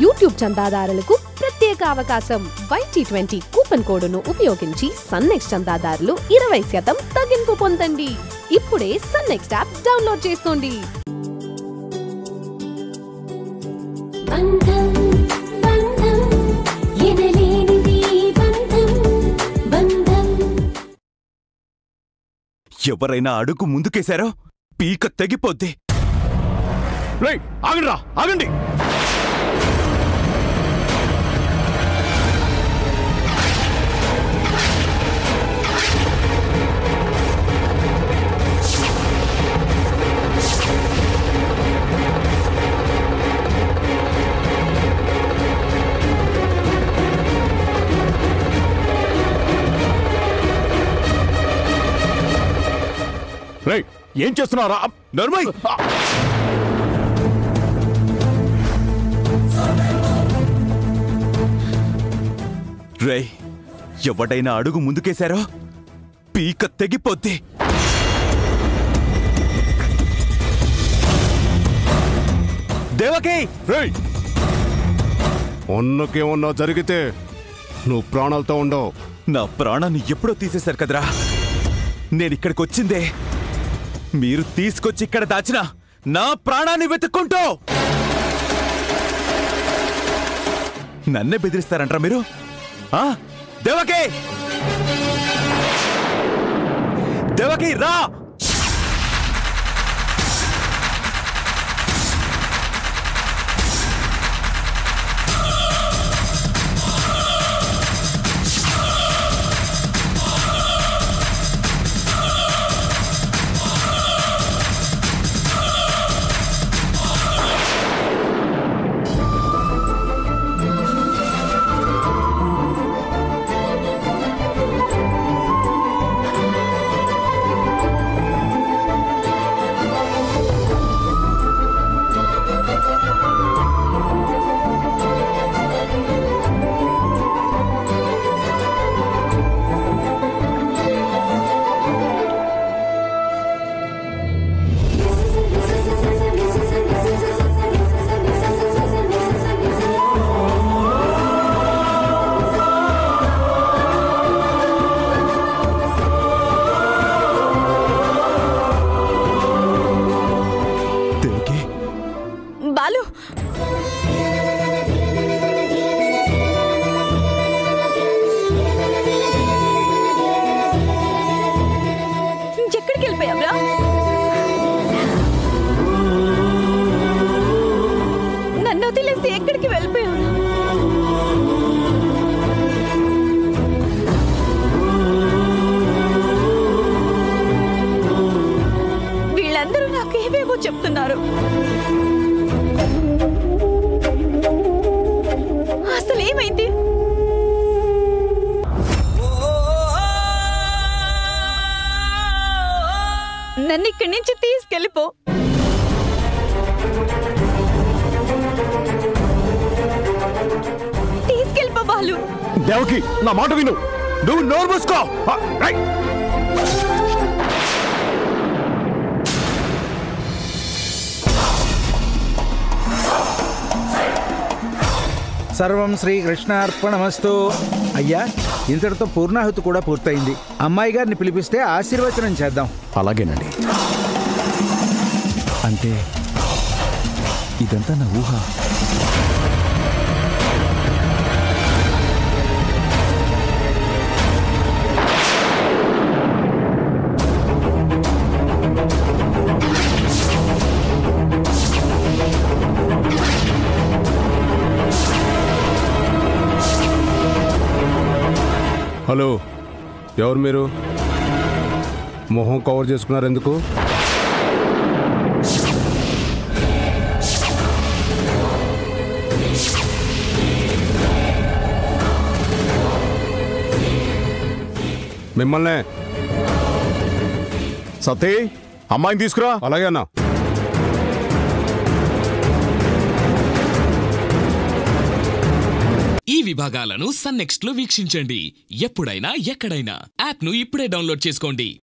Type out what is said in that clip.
YouTube చందాదారులకు ప్రత్యేక అవకాశం YT twenty coupon కోడ్ను ఉపయోగించి సన్నెక్స్ చందాదారులు ఇరవై శాతం తగ్గింపు పొందండి ఇప్పుడే సన్నెక్స్ యాప్ డౌన్లోడ్ చేసుకోండి బంధం బంధం ఎనలేనిది బంధం బంధం ఎవరైనా అడుగు ముందుకేశారో పీక తెగిపోద్ది రైట్ ఆగండి రా ఆగండి రైట్ ఏం చేస్తున్నారా నర్మయ్ రేయ్ ఎవడైనా అడుగు ముందుకేశారో పీక తెగిపోద్ది దేవకి రేయ్ అన్నకేమన్నా జరిగితే నువ్వు ప్రాణాలతో ఉండవు నా ప్రాణాన్ని ఎప్పుడో తీసేశారు కదరా నేనిక్కడికి వచ్చిందే మీరు తీసుకొచ్చి ఇక్కడ దాచిన నా ప్రాణాన్ని వెతుక్కుంటూ నన్నే బెదిరిస్తారంటారా మీరు ఆ దేవకి దేవకి రా దేవకి బాలు ఎక్కడికి వెళ్ళిపోయావురా నన్ను వదిలేసి ఎక్కడికి వెళ్ళిపోయావురా వీళ్ళందరూ నాకు ఏవేవో చెప్తున్నారు అసలు ఏమైంది నన్ను ఇక్కడి నుంచి తీసుకెళ్ళిపో తీసుకెళ్ళిపో బాలు దేవకి నా మాట విను నువ్వు నోరు మూసుకో ఆ, రైట్ సర్వం శ్రీ కృష్ణార్పణమస్తు అయ్యా ఇంతటితో పూర్ణాహుతి కూడా పూర్తయింది అమ్మాయి గారిని పిలిపిస్తే ఆశీర్వచనం చేద్దాం అలాగేనండి అంటే ఇదంతా నా ఊహ హలో ఎవరు మీరు మొహం కవర్ చేసుకున్నారు ఎందుకు మిమ్మల్నే సతీ అమ్మాయిని తీసుకురా అలాగే అన్నా ఈ విభాగాలను సన్నెక్స్ట్ లో వీక్షించండి ఎప్పుడైనా ఎక్కడైనా యాప్ ను ఇప్పుడే డౌన్లోడ్ చేసుకోండి